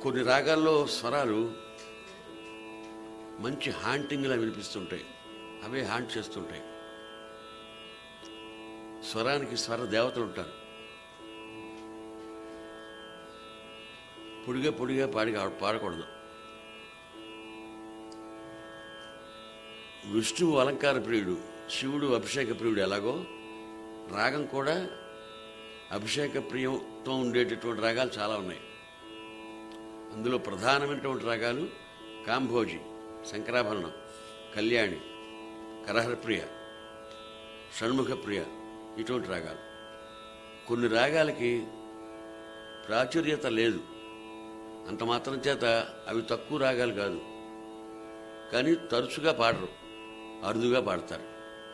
కొన్ని రాగాల్లో స్వరాలు మంచి హాంటింగ్లా వినిపిస్తుంటాయి అవే హాంట్ చేస్తుంటాయి స్వరానికి స్వర దేవతలు ఉంటారు పొడిగా పొడిగా పాడి పాడకూడదు విష్ణువు అలంకార ప్రియుడు శివుడు అభిషేక ప్రియుడు ఎలాగో రాగం కూడా అభిషేక ప్రియంతో ఉండేటటువంటి రాగాలు చాలా ఉన్నాయి అందులో ప్రధానమైనటువంటి రాగాలు కాంభోజి శంకరాభరణం కళ్యాణి కరహరప్రియ షణ్ముఖప్రియ ఇటువంటి రాగాలు కొన్ని రాగాలకి ప్రాచుర్యత లేదు అంత మాత్రం చేత అవి తక్కువ రాగాలు కాదు కానీ తరచుగా పాడరు అరుదుగా పాడతారు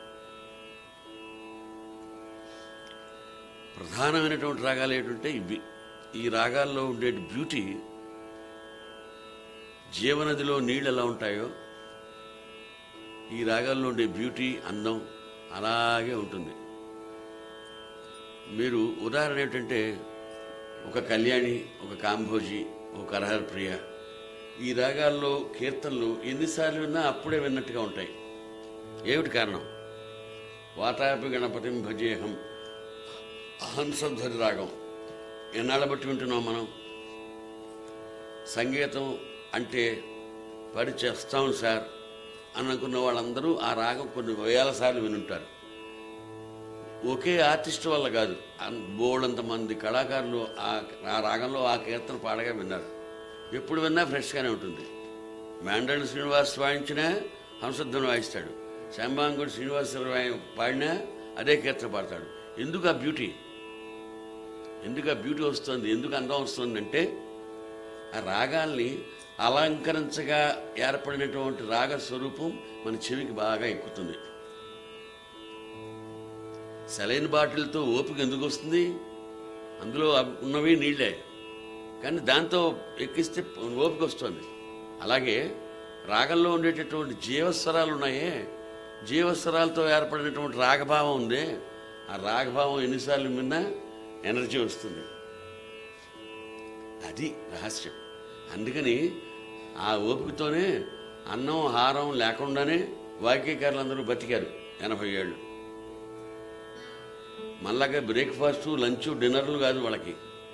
ప్రధానమైనటువంటి రాగాలు ఏంటంటే ఇవి ఈ రాగాల్లో ఉండే బ్యూటీ జీవనదిలో నీళ్ళు ఎలా ఉంటాయో ఈ రాగాల్లో ఉండే బ్యూటీ అందం అలాగే ఉంటుంది మీరు ఉదాహరణ ఏంటంటే ఒక కళ్యాణి ఒక కాంభోజి ఒక కరహర ప్రియ ఈ రాగాల్లో కీర్తనలు ఎన్నిసార్లు విన్నా అప్పుడే విన్నట్టుగా ఉంటాయి ఏమిటి కారణం వాతాపి గణపతిం భజేహం హంసధ్వరి రాగం ఎన్నాళ్ళ బట్టి వింటున్నాం మనం సంగీతం అంటే పడి చేస్తాం సార్ అని అనుకున్న వాళ్ళందరూ ఆ రాగం కొన్ని వేల సార్లు వినుంటారు ఒకే ఆర్టిస్ట్ వల్ల కాదు అన్- బోల్డంత మంది కళాకారులు ఆ ఆ రాగంలో ఆ కీర్తన పాడగా విన్నారు ఎప్పుడు విన్నా ఫ్రెష్గానే ఉంటుంది మ్యాండల్ శ్రీనివాస్ వాయించినా హంసధ్వని వాయిస్తాడు శాంబాంగుడు శ్రీనివాసరావు వాయి- పాడినా అదే కీర్తన పాడతాడు ఎందుకు ఆ బ్యూటీ ఎందుకు ఆ బ్యూటీ వస్తుంది ఎందుకు అందం వస్తుందంటే ఆ రాగాల్ని అలంకరించగా ఏర్పడినటువంటి రాగ స్వరూపం మన చెవికి బాగా ఎక్కుతుంది సెలైన్ బాటిల్తో ఓపిక ఎందుకు వస్తుంది అందులో అవి ఉన్నవి నీళ్ళే కానీ దాంతో ఎక్కిస్తే ఓపిక వస్తుంది అలాగే రాగంలో ఉండేటటువంటి జీవస్వరాలు ఉన్నాయే జీవస్వరాలతో ఏర్పడినటువంటి రాగభావం ఉంది ఆ రాగభావం ఎన్నిసార్లు విన్నా ఎనర్జీ వస్తుంది అది రహస్యం అందుకని ఆ ఓపికతోనే అన్నం హారం లేకుండానే వాక్యకారులందరూ బతికారు ఎనభై ఏళ్ళు మళ్ళాగా బ్రేక్ఫాస్ట్ లంచ్ డిన్నర్లు కాదు వాళ్ళకి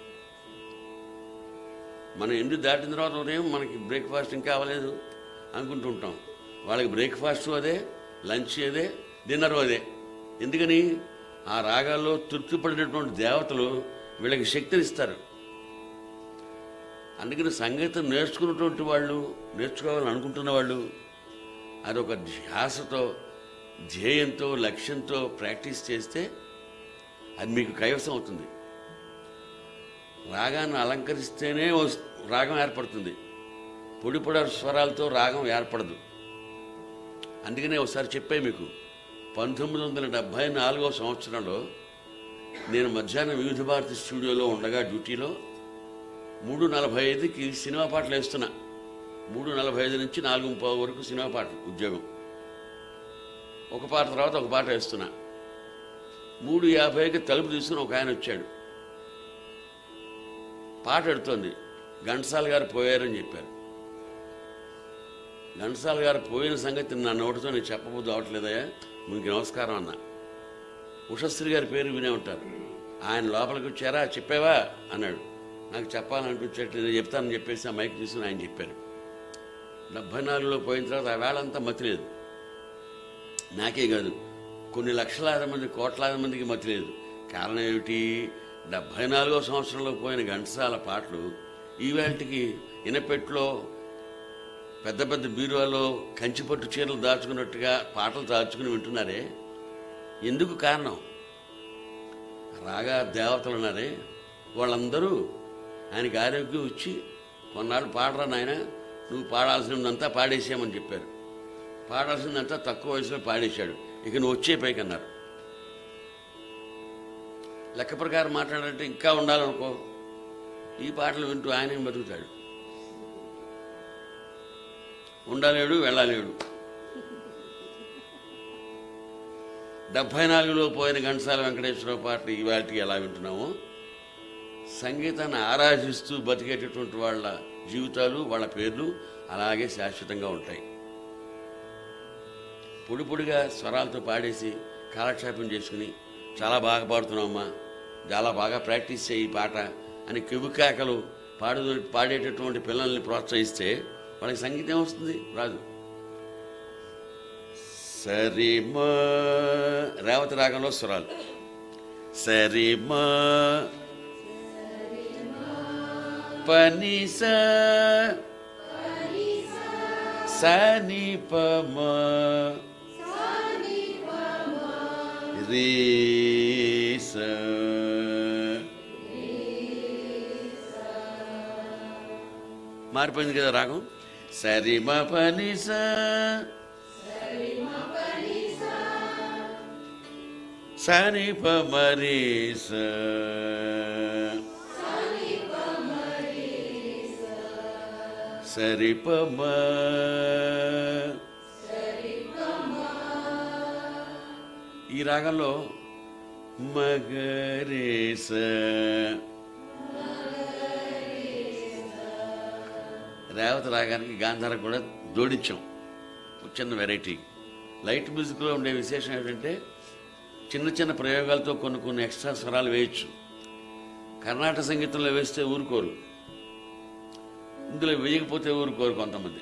మనం ఎండు దాటిన తర్వాత ఉదయం మనకి బ్రేక్ఫాస్ట్ ఇంకా అవ్వలేదు అనుకుంటూ ఉంటాం వాళ్ళకి బ్రేక్ఫాస్ట్ అదే లంచ్ అదే డిన్నర్ అదే ఎందుకని ఆ రాగాల్లో తృప్తిపడినటువంటి దేవతలు వీళ్ళకి శక్తినిస్తారు అందుకని సంగీతం నేర్చుకున్నటువంటి వాళ్ళు నేర్చుకోవాలని అనుకుంటున్న వాళ్ళు అదొక ధ్యాసతో ధ్యేయంతో లక్ష్యంతో ప్రాక్టీస్ చేస్తే అది మీకు కైవసం అవుతుంది రాగాన్ని అలంకరిస్తేనే వస్- రాగం ఏర్పడుతుంది పొడి పొడ స్వరాలతో రాగం ఏర్పడదు అందుకనే ఒకసారి చెప్పే మీకు పంతొమ్మిది వందల డెబ్భై నాలుగో సంవత్సరంలో నేను మధ్యాహ్నం వివిధ భారతి స్టూడియోలో ఉండగా డ్యూటీలో మూడు నలభై ఐదుకి సినిమా పాటలు వేస్తున్నా మూడు నలభై ఐదు నుంచి నాలుగు ముప్పై వరకు సినిమా పాటలు ఉద్యోగం ఒక పాట తర్వాత ఒక పాట వేస్తున్నా మూడు యాభైకి తలుపు తీసుకుని ఒక ఆయన వచ్చాడు పాట ఎడుతోంది ఘంటసాల గారు పోయారని చెప్పారు ఘంటసాల గారు పోయిన సంగతి నా నోటితో నేను చెప్పబోద్దు అవట్లేదయ్యా మీకు నమస్కారం అన్నా ఉషశ్రీ గారి పేరు వినే ఉంటారు ఆయన లోపలికి వచ్చారా చెప్పావా అన్నాడు నాకు చెప్పాలనిపించేట్టు నేను చెప్తానని చెప్పేసి ఆ మైక్ తీసుకుని ఆయన చెప్పారు డెబ్భై నాలుగులో పోయిన తర్వాత ఆ వేళంతా మతి లేదు నాకే కాదు కొన్ని లక్షలాది మంది కోట్లాది మందికి మతి లేదు కారణం ఏమిటి డెబ్భై నాలుగో సంవత్సరంలో పోయిన ఘంటసాల పాటలు ఈవేళకి ఇనపెట్లో పెద్ద పెద్ద బీరువాలో కంచిపట్టు చీరలు దాచుకున్నట్టుగా పాటలు దాచుకుని వింటున్నారే ఎందుకు కారణం రాగా దేవతలు ఉన్నారే వాళ్ళందరూ ఆయనకి ఆరోగ్యం ఇచ్చి కొన్నాళ్ళు పాడరా నాయన నువ్వు పాడాల్సినంతా పాడేసామని చెప్పారు పాడాల్సిందంతా తక్కువ వయసులో పాడేశాడు ఇక నువ్వు వచ్చే పైకి అన్నారు లెక్క ప్రకారం మాట్లాడాలంటే ఇంకా ఉండాలనుకో ఈ పాటలు వింటూ ఆయన బతుకుతాడు ఉండలేడు వెళ్ళలేడు డెబ్భై నాలుగులో పోయిన ఘంటసాల వెంకటేశ్వరరావు పాటలు ఇవాటికి ఎలా వింటున్నామో సంగీతాన్ని ఆరాధిస్తూ బతికేటటువంటి వాళ్ళ జీవితాలు వాళ్ళ పేర్లు అలాగే శాశ్వతంగా ఉంటాయి పొడి పొడిగా స్వరాలతో పాడేసి కాలక్షేపం చేసుకుని చాలా బాగా పాడుతున్నామమ్మా చాలా బాగా ప్రాక్టీస్ చేయి ఈ పాట అని కెబుకాకలు పాడు పాడేటటువంటి పిల్లల్ని ప్రోత్సహిస్తే వాళ్ళకి సంగీతం వస్తుంది రాదు సరిమా రేవతి రాగంలో స్వరాలు సరిమా పనిస సని పమ రీస మారిపోయింది కదా రాగం సరిమ పనిస సని పమరీస సరిపమ ఈ రాగంలో మగరేస రేవతి రాగానికి గాంధార కూడా జోడించాం ఒక చిన్న వెరైటీ లైట్ మ్యూజిక్లో ఉండే విశేషం ఏంటంటే చిన్న చిన్న ప్రయోగాలతో కొన్ని కొన్ని ఎక్స్ట్రా స్వరాలు వేయచ్చు కర్ణాటక సంగీతంలో వేస్తే ఊరుకోరు ఇందులో వేయకపోతే ఊరుకోరు కొంతమంది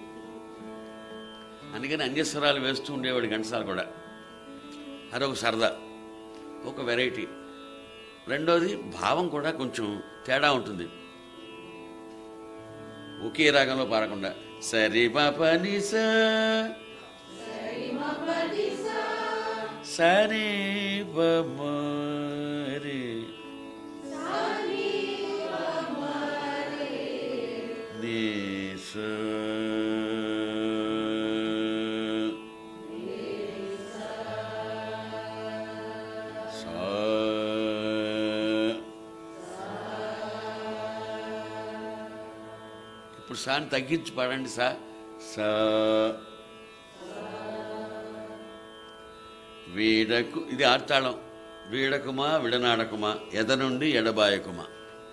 అందుకని అన్యస్వరాలు వేస్తూ ఉండేవాడు ఘంటసాల కూడా అదొక సరదా ఒక వెరైటీ రెండోది భావం కూడా కొంచెం తేడా ఉంటుంది ఒకే రాగంలో పాడకుండా సరి పని సరి మరి నిస ఇప్పుడు సాని తగ్గించి పాడండి సా సా వీడకు ఇది ఆర్తాళం వీడకుమా విడనాడకుమా ఎద నుండి ఎడబాయకుమా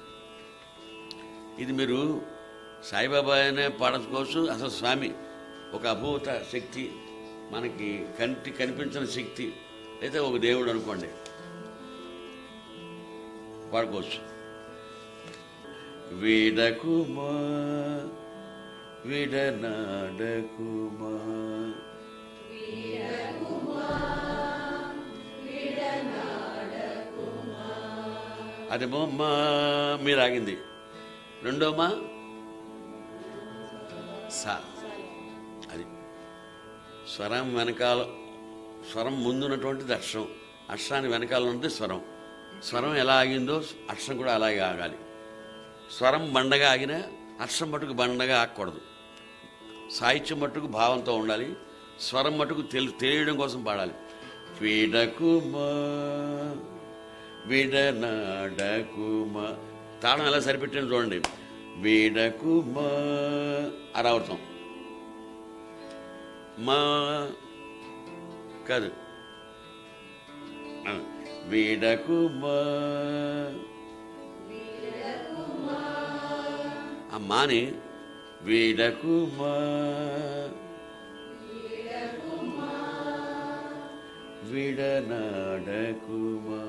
ఇది మీరు సాయిబాబా అనే పాడుకోవచ్చు అసలు స్వామి ఒక అభూత శక్తి మనకి కంటి కనిపించిన శక్తి అయితే ఒక దేవుడు అనుకోండి పాడుకోవచ్చు వీడకుమా విడనాడకుమా అదేమో మా మీరు ఆగింది రెండో మా సా అది స్వరం వెనకాల స్వరం ముందున్నటువంటిది అక్షరం అక్షరాన్ని వెనకాల ఉన్నది స్వరం స్వరం ఎలా ఆగిందో అక్షరం కూడా అలాగే ఆగాలి స్వరం బండగా ఆగినా అక్షరం మటుకు బండగా ఆగకూడదు సాహిత్యం మట్టుకు భావంతో ఉండాలి స్వరం మటుకు తెలి తెలియడం కోసం పాడాలి వీడకుమా విడనాడకుమా తాళం ఎలా సరిపెట్టాను చూడండి వీడకుమా అరావృతం మా కాదు ఆ, వీడకుమా ఆ మాని వీడకుమా విడనాడకుమా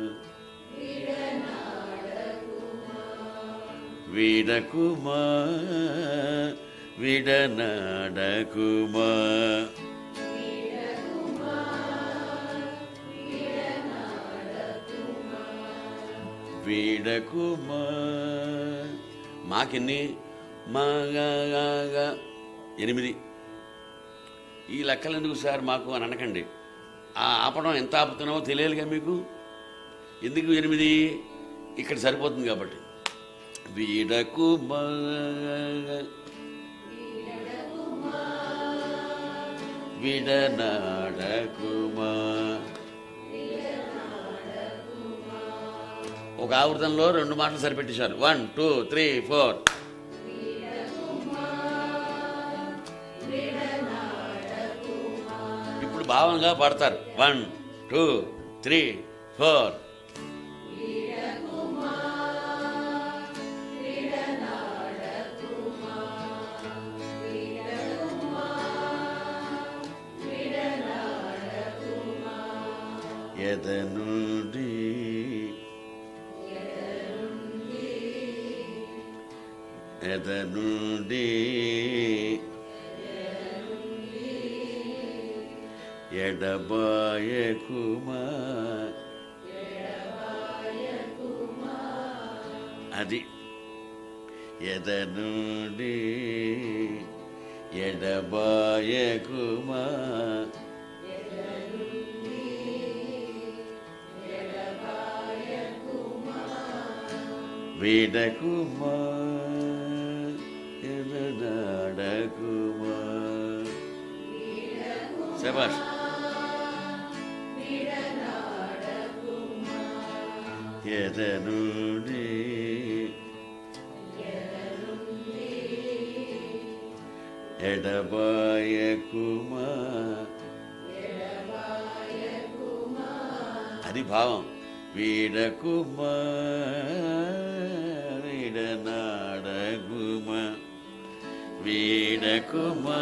వీడకుమా విడనాడకుమా వీడకుమా మాకెన్ని మా గా, గా, గా, ఎనిమిది ఈ లెక్కలు ఎందుకు సార్ మాకు అని అనకండి ఆ ఆపడం ఎంత ఆపుతున్నామో తెలియాలిగా మీకు ఎందుకు ఎనిమిది ఇక్కడ సరిపోతుంది కాబట్టి వీడకుమా విడనాడకుమా ఒక ఆవృతంలో రెండు మాటలు సరిపెట్టేశారు వన్ టూ త్రీ ఫోర్ ఇప్పుడు భావంగా పడతారు వన్ టూ త్రీ ఫోర్ ఎదనుడి ఎదనుడి ఎడబాయకుమా అది ఎదనుడి ఎడబాయకుమా వీడకుమా ఎదనాడకుమా శబాష్ ఎదనుడి ఎడబాయకుమా అది భావం వీడకుమా వీడనాడగుమా వీడకుమా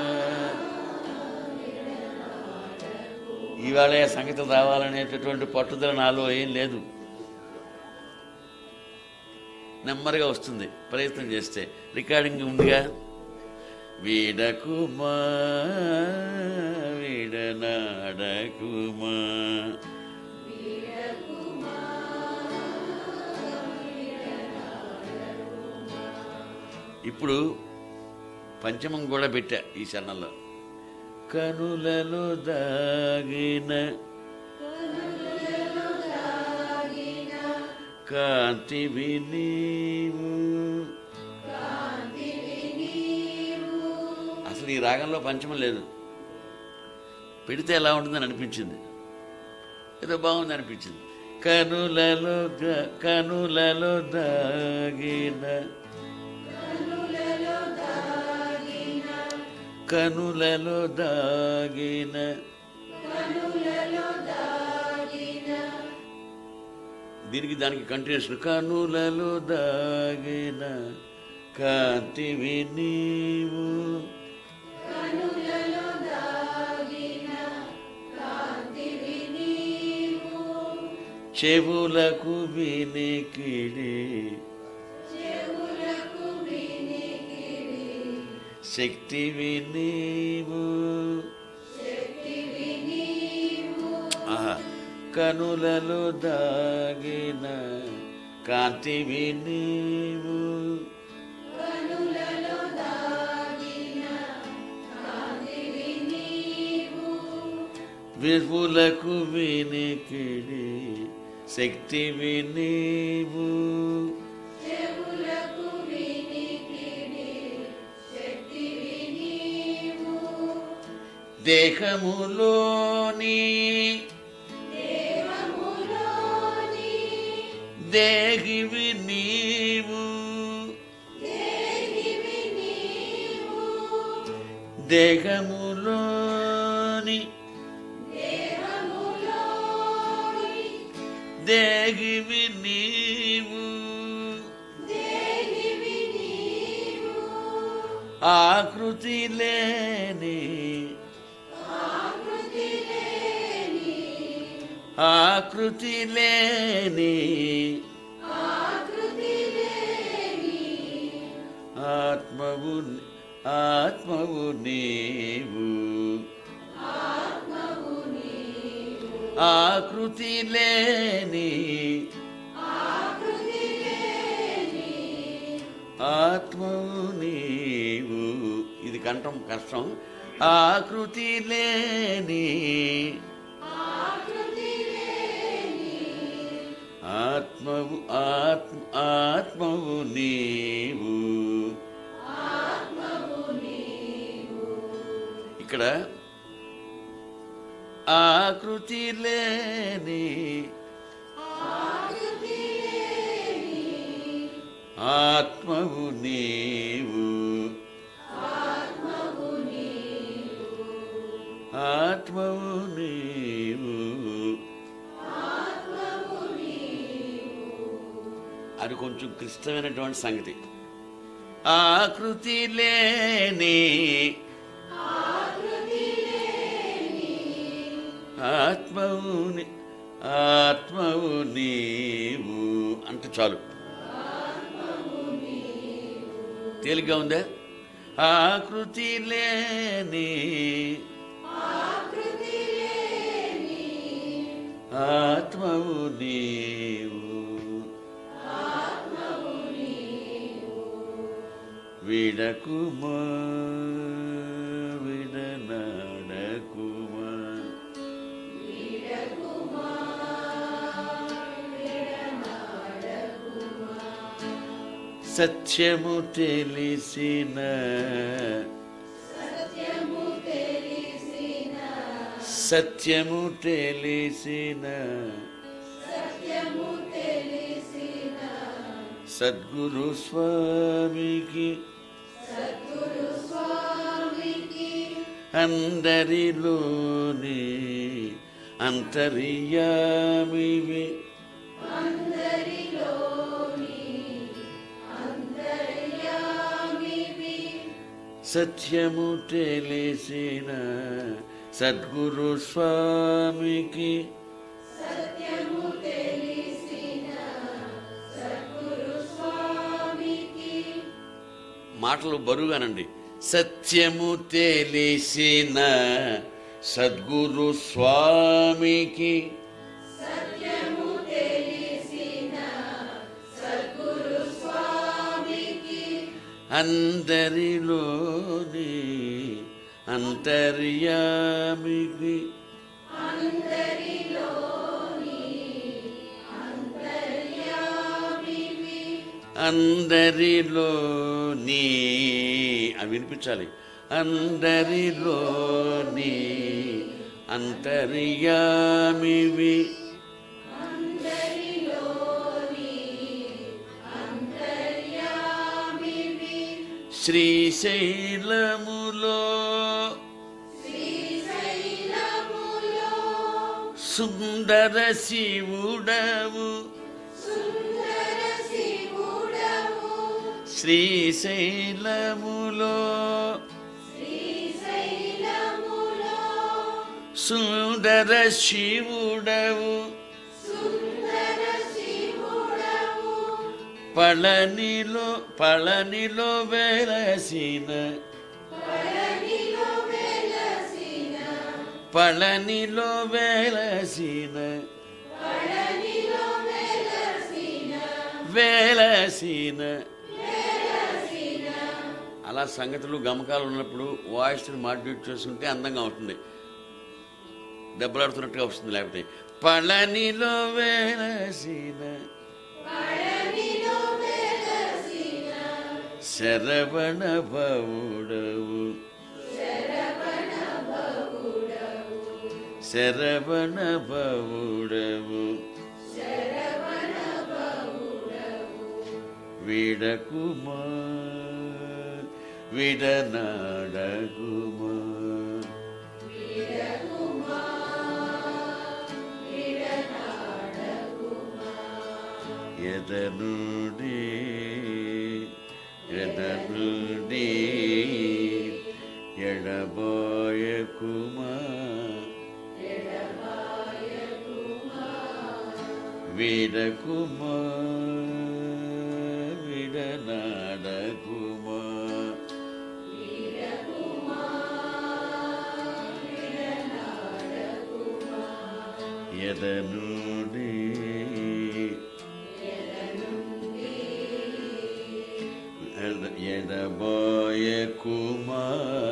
ఇవాళ ఏ సంగీతం రావాలనేటటువంటి పట్టుదల నాలో ఏం లేదు నెమ్మదిగా వస్తుంది ప్రయత్నం చేస్తే రికార్డింగ్ ఉందిగా వీడకుమా వీడనాడకుమా ఇప్పుడు పంచమం కూడా పెట్టా ఈ చరణంలో కనులలో దాగిన కాంతివి నీవు అసలు ఈ రాగంలో పంచమం లేదు పెడితే ఎలా ఉంటుందని అనిపించింది ఏదో బాగుంది అనిపించింది కనులలో గా- కనులలో దాగిన కనులలో దాగిన దీనికి దానికి కంటిన్యూషన్ కనులలో దాగిన కాంతివి నీవు చెవులకు వినికిడి శక్తివి నీవు ఆహా. కనులలో దాగిన కాంతివి నీవు విపులకు వినికిడి శక్తివి నీవు దేహములోని దేహివి నీవు దేహములోని దేహివి నీవు ఆకృతి లేని ఆకృతి లేని ఆత్మవు ఆత్మవు నీవు ఆకృతి లేని ఆత్మవు నీవు ఇది కంఠం కష్టం ఆకృతి లేని ఆత్మవు ఆత్మ ఆత్మవు నీవు ఇక్కడ ఆకృతి లేని ఆత్మవు నీవు ఆత్మవు నీవు అది కొంచెం క్లిష్టమైనటువంటి సంగతి ఆకృతి లేని ఆత్మవుని ఆత్మవు నీవు అంటే చాలు తేలిగ్గా ఉందే ఆకృతి లేని ఆత్మవు నీవు విడకుమా విడనాడకుమా సత్యము తెలిసిన సత్యము తెలిసిన సద్గురు స్వామికి అందరిలోని అంతర్యామివి సత్యము తెలిసిన సద్గురు స్వామికి మాటలు బరువుగానండి సత్యము తెలిసిన సద్గురు స్వామికి అందరిలోని అంతర్యామికి అందరిలోని అవి వినిపించాలి అందరిలోని అంతర్యామివి శ్రీశైలములో సుందర శివుడవు శ్రీశైలములో సుందర శివుడవు పళనిలో పళనిలో వెలసిన పళనిలో వెలసిన వెలసిన అలా సంగతులు గమకాలు ఉన్నప్పుడు వాయిస్ని మాడ్యూట్ చేసుకుంటే అందంగా ఉంటుంది దెబ్బలాడుతున్నట్టుగా వస్తుంది లేకపోతే పళనిలో వెలసిన శరవణ భవుడవు శరవణ భవుడవు విడకుమా విడనాడకుమా ఎదనుడి ఎదనుడి ఎడబాయకుమా విడకుమా విడనాడకుమా ఎదనుడి ఎడ- ఎడబాయకుమా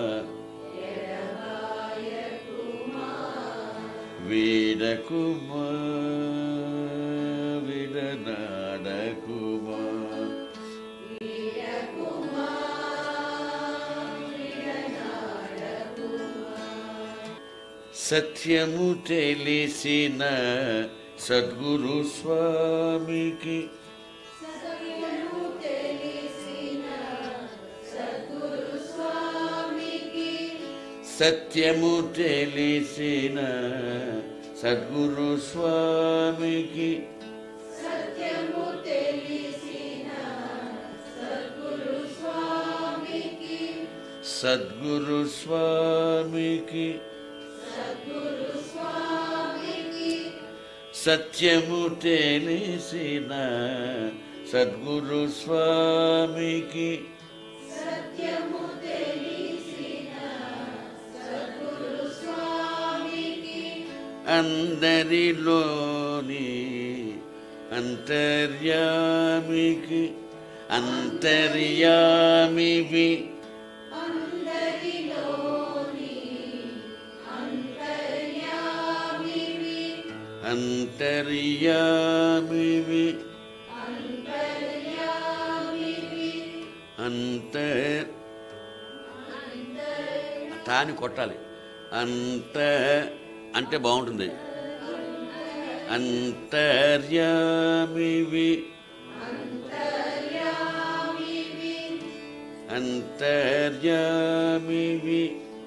వీడకుమా విడనాడకుమా సత్యము తెలిసిన సద్గురు స్వామికి సత్యము తెలిసిన సద్గురు స్వామికి సద్గురు స్వామికి సత్యము తెలిసిన సద్గురు స్వామికి అందరిలోని అంతర్యామికి అంతర్యామివి అంతర్యామివి అంతర్ తాని కొట్టాలి అంత అంటే బాగుంటుంది అంతర్యామివి అంతర్యామివి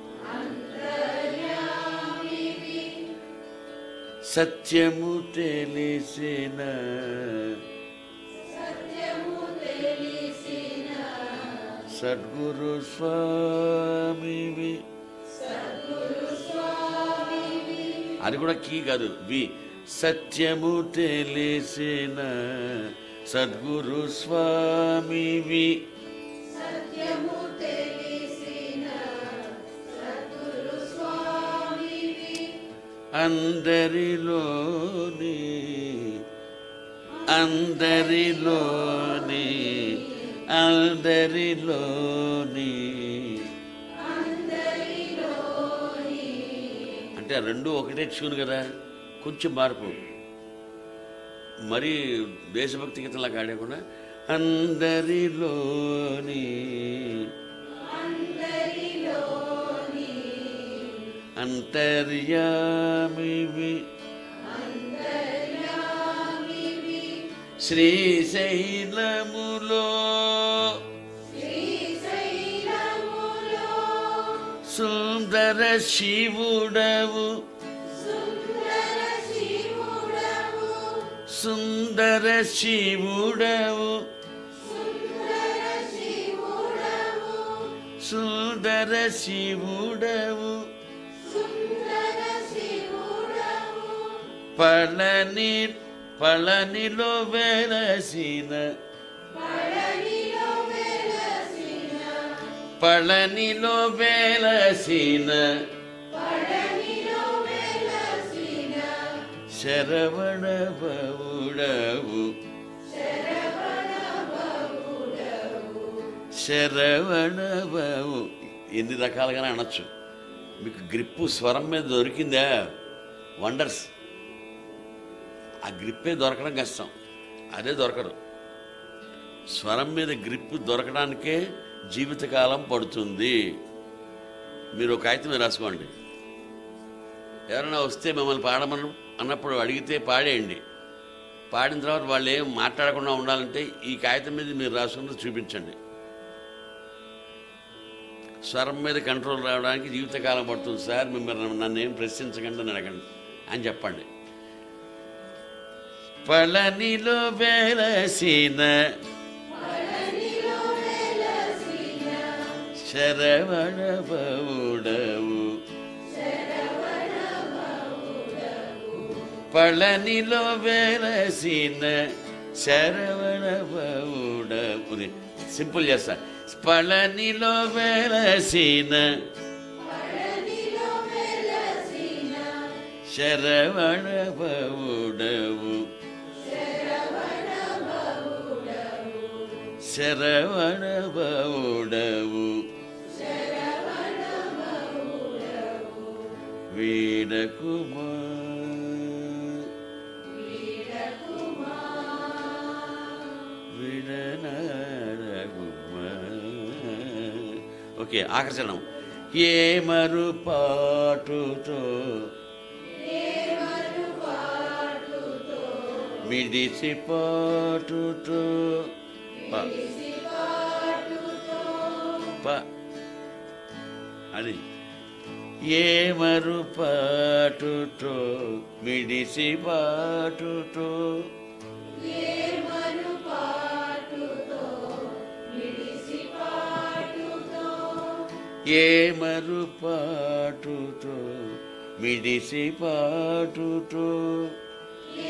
సత్యము తెలిసిన సద్గురు స్వామివి అది కూడా కీ కాదు వి సత్యము తెలిసిన సద్గురు స్వామివి అందరిలోని అందరిలోని అందరిలోని అంటే ఆ రెండు ఒకటే ట్యూన్ కదా కొంచెం మార్పు మరి దేశభక్తి గీతంలా కాడకుండా అందరిలోని అంతర్యామివి శ్రీశైలములో సుందర శివుడవు సుందర శివుడవు సుందర శివుడవు పళని పళనిలో వెలసిన పళనిలో వెలసిన శరవణ బౌడవు శరవణ బౌ ఎన్ని రకాలుగానే అనొచ్చు మీకు గ్రిప్పు స్వరం మీద దొరికిందా వండర్స్ ఆ గ్రిప్పే దొరకడం కష్టం అదే దొరకదు స్వరం మీద గ్రిప్ దొరకడానికే జీవితకాలం పడుతుంది మీరు ఒక కాగితం మీద రాసుకోండి ఎవరైనా వస్తే మిమ్మల్ని పాడమని అన్నప్పుడు అడిగితే పాడేయండి పాడిన తర్వాత వాళ్ళు ఏం మాట్లాడకుండా ఉండాలంటే ఈ కాగితం మీద మీరు రాసుకుని చూపించండి స్వరం మీద కంట్రోల్ రావడానికి జీవితకాలం పడుతుంది సార్ మిమ్మల్ని నన్ను ఏం ప్రశ్నించకండి అని అడగండి అని చెప్పండి పళనిలో వెలసిన శరవణ బౌడవు పళనిలో వెలసిన శరవణ బౌడవు సింపుల్ చేస్తా పళనిలో వెలసిన శరవణ బౌడవు శరవణ బౌడవు వీడకుమా విడనాడగుమా ఓకే ఆకర్షణం ఏ మరు పాటుతో మిడిసి పాటుతో ప ప అది ఏ మరు పాటుతో మిడిసి పాటుతో ఏ మరు పాటుతో మిడిసి పాటుతో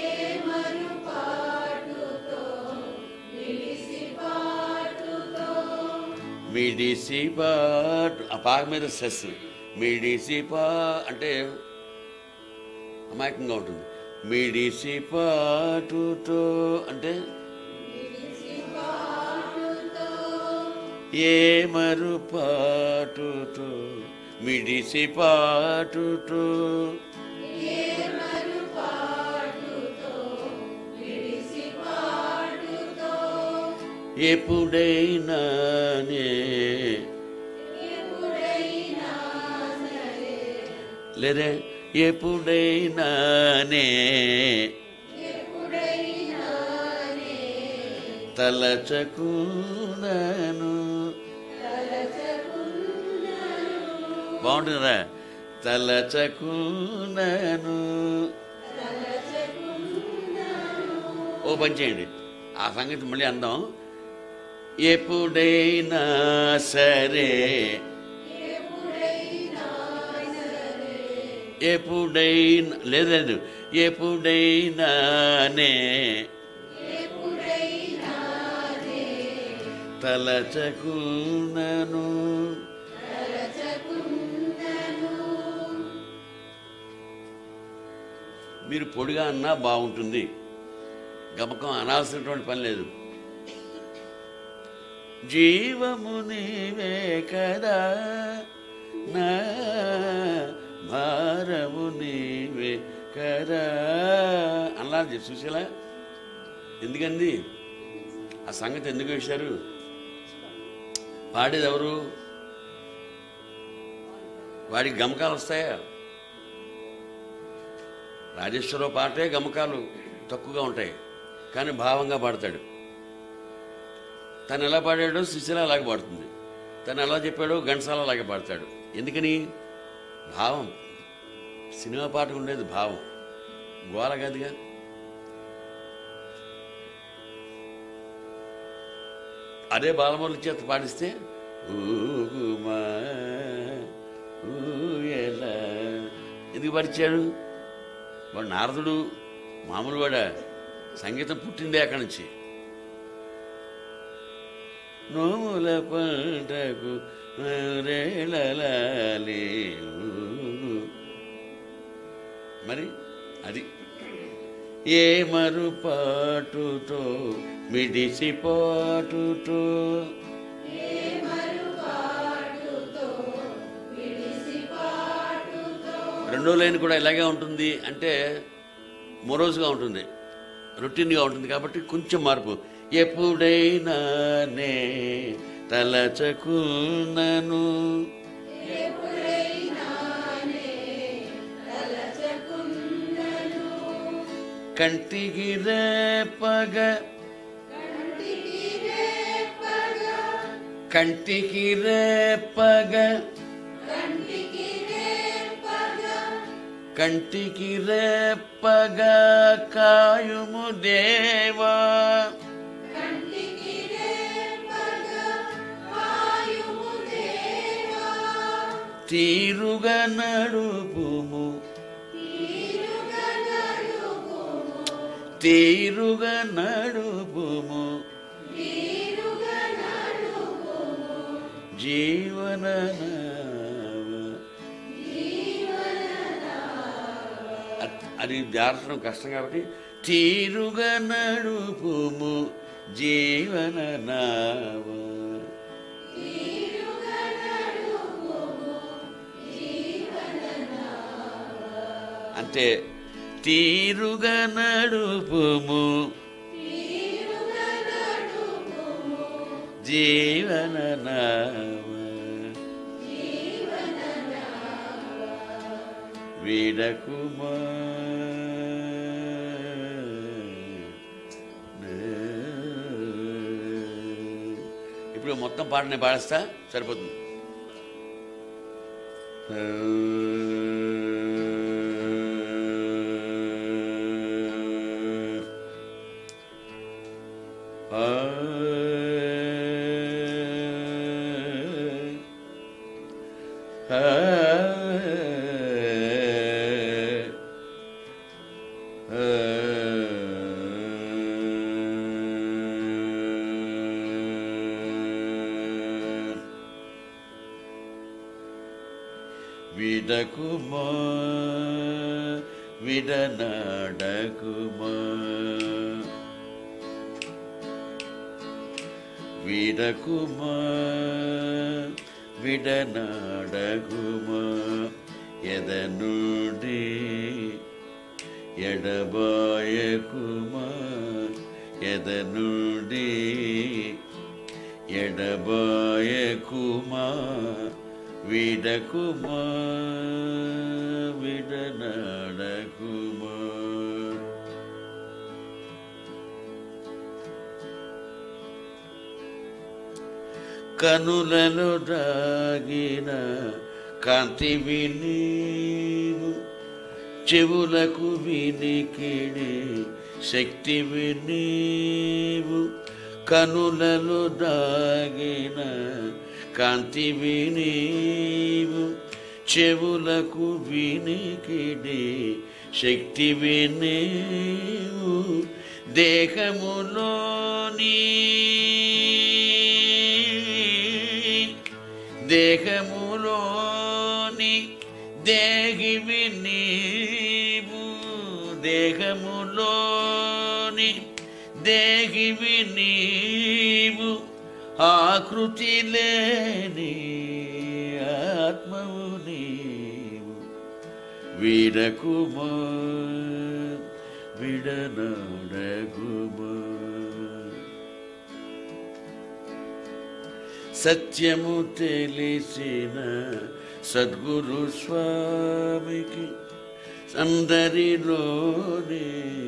మిడిసి పాటు ఆ పాక మీద సెస్ మిడిసి పా అంటే అమాయకంగా ఉంటుంది మిడిసి పాటుతో అంటే ఏ మరు పాటుతో మిడిసి పాటుతో ఎప్పుడైనా నే లేదే ఎప్పుడైనా నే తలచకునను బాగుంటుంది కదా తలచకునను ఓ పని చేయండి ఆ సంగతి మళ్ళీ అందాం ఎప్పుడైనా సరే ఎప్పుడైనా లేదు లేదు ఎప్పుడైనానే తలచకునను మీరు పొడిగా అన్నా బాగుంటుంది గమకం అనాల్సినటువంటి పని లేదు జీవము నీవే కదా నా భారము నీవే కదా అన్నారు సుశీల ఎందుకండి ఆ సంగతి ఎందుకు వేశారు పాడేది ఎవరు వాడికి గమకాలు వస్తాయా రాజేశ్వరరావు పాటే గమకాలు తక్కువగా ఉంటాయి కానీ భావంగా పాడతాడు తను ఎలా పాడాడో సుశీల అలాగే పాడుతుంది తను ఎలా చెప్పాడో ఘంటసాల అలాగే పాడతాడు ఎందుకని భావం సినిమా పాటకు ఉండేది భావం గోల కాదుగా అదే బాలమురళి చేత పాడిస్తే ఊగుమా ఊయల ఎందుకు పరిచాడు వాడు నారదుడు మామూలు వాడ సంగీతం పుట్టిందే అక్కడి నుంచి నోముల పంటకు రేళలాలి ఊగు. మరి అది ఏ మరుపాటుతో మిడిసి పాటుతో రెండో లైన్ కూడా ఇలాగే ఉంటుంది అంటే మొరోజుగా ఉంటుంది రొటీన్గా ఉంటుంది కాబట్టి కొంచెం మార్పు ఎప్పుడైనా నే తలచకున్నను కంటికి రేపగ కంటికి రేపగ కంటికి రేపగ కాయుము దేవా తీరుగా నడుపుము తీరుగా నడుపుము జీవన అది జారటం కష్టం కాబట్టి తీరుగా నడుపుము జీవన నావ అంటే తీరుగా నడుపుము జీవన నావ వీడకుమా ఇప్పుడు మొత్తం పాట నేను పాడేస్తా సరిపోతుంది విడకుమా విడనాడకుమా విడకుమా విడనాడకుమా ఎదనుడి ఎడబాయకుమా ఎదనుడి ఎడబాయకుమా విడకుమా విడనాడకుమా కనులలో దాగిన కాంతివి నీవు చెవులకు వినికిడి శక్తివి నీవు కనులలో దాగిన కాంతివి నీవు చెవులకు వినికిడి శక్తివి నీవు దేహములోని దేహములోని దేహివి నీవు దేహములోని దేహివి నీవు ఆకృతి లేని ఆత్మవు నీవు వీడకుమా విడనాడకుమా సత్యము తెలిసిన సద్గురు స్వామికి అందరిలోనే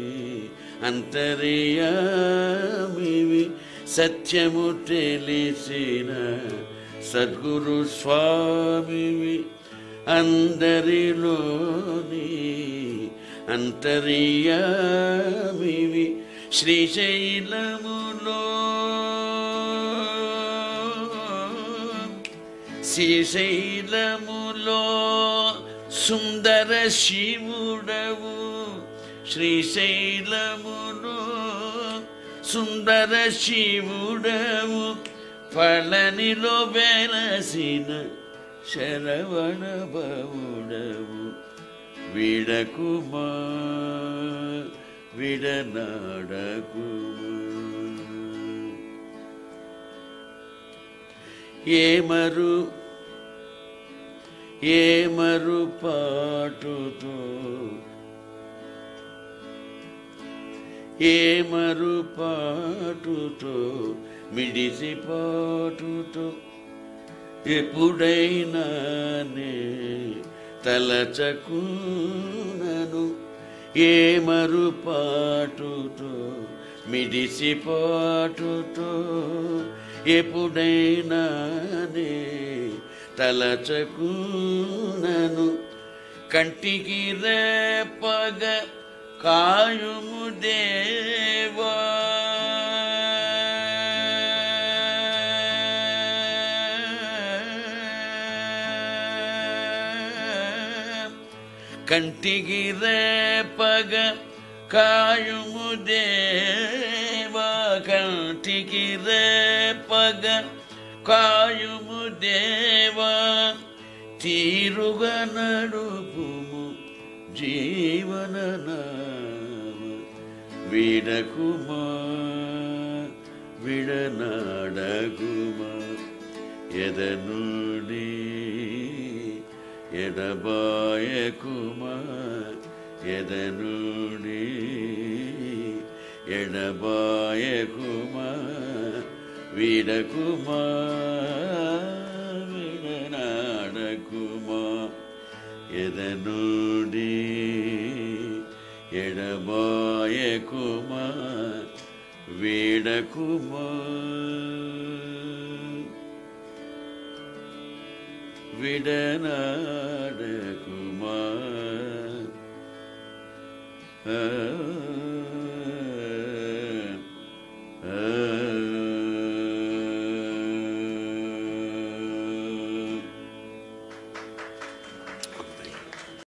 అంతర్యామివి సత్యము తెలిసిన సద్గురు స్వామివి అందరిలోని అంతర్యామివి శ్రీశైలములో శ్రీశైలములో సుందర శివుడవు శ్రీశైలములో సుందర శివుడవు పళనిలో వెలసిన శరవణ బవుడవు విడకుమా విడనాడకుమా ఏమరు ఏమరు పాటుతో ఏమరు పాటుతో మిడిసి పాటుతో ఎప్పుడైనా నే తలచకునను ఏమరు పాటుతో మిడిసి పాటుతో ఎప్పుడైనా నే తలచకునను కంటికి రేపగ కాయుము దేవా కంటికి రేపగ కాయుము దేవా కంటికి రేపగ కాయుము దేవా తీరుగా నడుపుము జీవన నామ విడకుమా విడనాడకుమా ఎదనుడి ఎడబాయకుమా ఎదనుడి ఎడబాయకుమా విడకుమా విడనాడకుమా ఎదనుడి ఎడబాయకుమా వీడకుమా విడనాడకుమా ఆ